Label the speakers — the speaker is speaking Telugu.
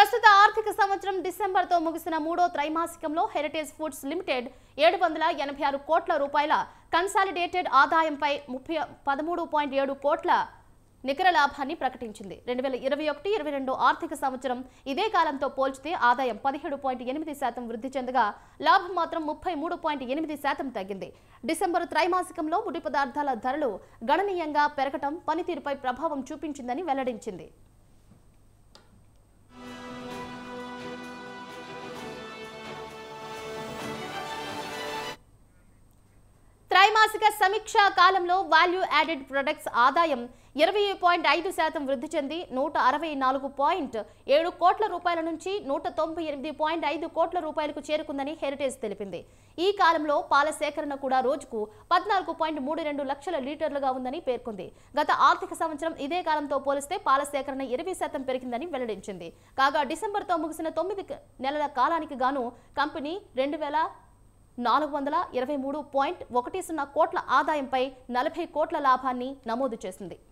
Speaker 1: ప్రస్తుత ఆర్థిక సంవత్సరం డిసెంబర్తో ముగిసిన మూడో త్రైమాసికంలో హెరిటేజ్ ఫుడ్స్ లిమిటెడ్ ఏడు వందల ఎనభై ఆరు కోట్ల రూపాయల కన్సాలిడేటెడ్ ఆదాయంపై ముప్పై పదమూడు పాయింట్ ఏడు కోట్ల నికర లాభాన్ని ప్రకటించింది రెండు వేల ఇరవై ఒకటి ఇరవై రెండు ఆర్థిక సంవత్సరం ఇదే కాలంతో పోల్చితే ఆదాయం పదిహేడు పాయింట్ ఎనిమిది శాతం వృద్ధి చెందగా లాభం మాత్రం ముప్పై మూడు పాయింట్ ఎనిమిది శాతం తగ్గింది డిసెంబరు త్రైమాసికంలో ముడి పదార్థాల ధరలు గణనీయంగా పెరగటం పనితీరుపై ప్రభావం చూపించిందని వెల్లడించింది త్రైమాసిక సమీక్షా కాలంలో వాల్యూ యాడెడ్ ప్రొడక్ట్స్ ఆదాయం ఇరవై పాయింట్ ఐదు శాతం వృద్ధి చెంది నూట అరవై నాలుగు పాయింట్ ఏడు కోట్ల రూపాయల నుంచి నూట తొంభై ఎనిమిది పాయింట్ ఐదు కోట్ల రూపాయలకు చేరుకుందని హెరిటేజ్ తెలిపింది ఈ కాలంలో పాల సేకరణ కూడా రోజుకు పద్నాలుగు పాయింట్ మూడు రెండు లక్షల లీటర్లుగా ఉందని పేర్కొంది గత ఆర్థిక సంవత్సరం ఇదే కాలంతో పోలిస్తే పాల సేకరణ ఇరవై శాతం పెరిగిందని వెల్లడించింది కాగా డిసెంబర్తో ముగిసిన తొమ్మిది నెలల కాలానికి గాను కంపెనీ రెండు వేల నాలుగు వందల ఇరవై మూడు పాయింట్ ఒకటి సున్నా కోట్ల ఆదాయంపై నలభై కోట్ల లాభాన్ని నమోదు చేసింది